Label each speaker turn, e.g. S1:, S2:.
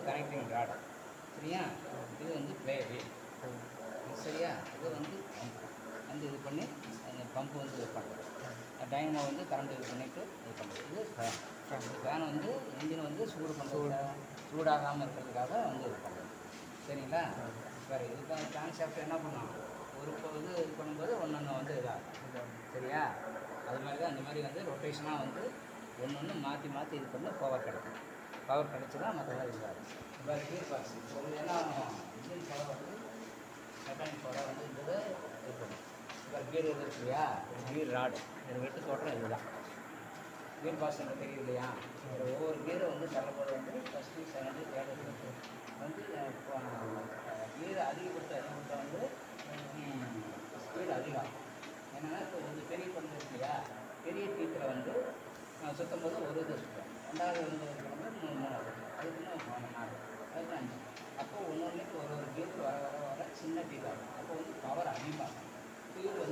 S1: connecting rod சரியா இது வந்து ப்ளே வீல் சரியா இது வந்து பம்ப் வந்து இது பண்ணி அந்த பம்ப் வந்து இது பண்ணுறது டைனமோ வந்து கரண்ட் இது பண்ணிவிட்டு இது பண்ணுறது இது ஃபேன் ஃபேன் வந்து இன்ஜின் வந்து சூடு பண்ணுறது சூடாகாமல் இருக்கிறதுக்காக வந்து இது பண்ணுறது சரிங்களா வேறு இதுக்கான கான்செப்ட் என்ன பண்ணோம் ஒரு இப்போ வந்து இது பண்ணும்போது ஒன்று ஒன்று வந்து இதாகும் சரியா அது மாதிரி தான் அந்த மாதிரி வந்து ரொட்டேஷனாக வந்து ஒன்று ஒன்று மாற்றி மாற்றி இது பண்ணி பவர் கிடைக்கும் பவர் கிடைச்சுன்னா மற்றெல்லாம் இதாகும் இப்போ கீர் பாக்ஸ் ஒரு என்ன ஆகும் இன்ஜின் பவர் வந்து மெக்கானிக் பவர் வந்து இது இது பண்ணும் இப்போ கீர் இது இருக்கு இல்லையா கீர் ராடு இது வெட்டு தோட்டம் இதுதான் கீர் பாக்ஸ் எனக்கு தெரியும் இல்லையா ஒரு ஒவ்வொரு கீரை வந்து தள்ளும்போது வந்து ஃபஸ்ட்டு செகண்டு தேர்டு வந்து கீர் அதிகப்படுத்த அதிகப்படுத்த வந்து ஸ்பீடு அதிகம் என்னென்னா இப்போ வந்து பெரிய பந்து இருக்கு இல்லையா பெரிய டீத்தில் வந்து அஹ், சுத்தும் போது ஒரு இது சுற்றும் ரெண்டாவது வந்து இருக்கிறவங்க மூணு மூணாவது அதுக்கு இன்னும் மூணு நாலு அதுக்கு அஞ்சு அப்போ ஒன்று ஒன்றுக்கு ஒரு ஒரு கீர் வர வர வர சின்ன டீட் ஆகும் அப்போ வந்து பவர் அதிகமாகும் கீர்